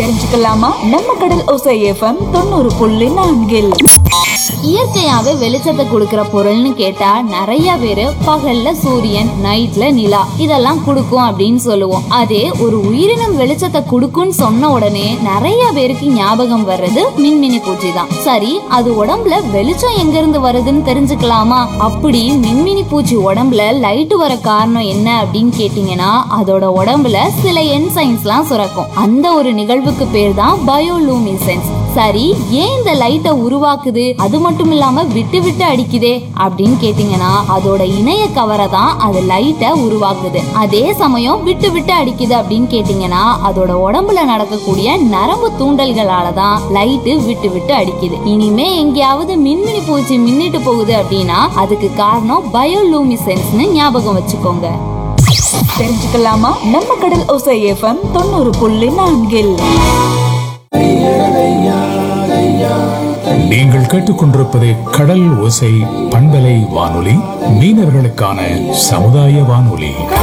தெரிஞ்சுக்கலாமா நம்ம கடல் ஒசை எஃப்எம் தொண்ணூறு புள்ளி நான்கில் இயற்கையாவே வெளிச்சத்தை கொடுக்கிற பொருள்னு கேட்டா நிறைய பேரு பகல்ல சூரியன் நைட்ல நிலா இதெல்லாம் கொடுக்கும் அப்படின்னு சொல்லுவோம் அதே ஒரு உயிரினம் வெளிச்சத்தை கொடுக்கும்னு சொன்ன உடனே நிறைய பேருக்கு ஞாபகம் வர்றது மின்மினி பூச்சி தான் சரி அது உடம்புல வெளிச்சம் எங்க இருந்து வருதுன்னு தெரிஞ்சுக்கலாமா அப்படி மின்மினி பூச்சி உடம்புல லைட் வர காரணம் என்ன அப்படின்னு கேட்டீங்கன்னா அதோட உடம்புல சில என்சைன்ஸ்லாம் சுரக்கும் அந்த ஒரு நிகழ்வுக்கு பேர் தான் பயோலூமிசென்ஸ் சரி ஏன் இந்த லைட்டை உருவாக்குது அது மட்டும் இல்லாம விட்டு விட்டு அடிக்குதே அப்படின்னு கேட்டீங்கன்னா அதோட இணைய கவரை தான் அது லைட்டை உருவாக்குது அதே சமயம் விட்டு விட்டு அடிக்குது அப்படின்னு கேட்டீங்கன்னா அதோட உடம்புல நடக்கக்கூடிய நரம்பு தூண்டல்களால தான் லைட்டு விட்டு விட்டு அடிக்குது இனிமே எங்கேயாவது மின்மினி பூச்சி மின்னிட்டு போகுது அப்படின்னா அதுக்கு காரணம் பயோலூமிசென்ஸ்னு ஞாபகம் வச்சுக்கோங்க தெரிஞ்சுக்கலாமா நம்ம கடல் ஒசை எஃப்எம் தொண்ணூறு புள்ளி நான்கில் நீங்கள் கேட்டுக்கொண்டிருப்பது கடல் ஓசை பண்பலை வானொலி மீனவர்களுக்கான சமுதாய வானொலி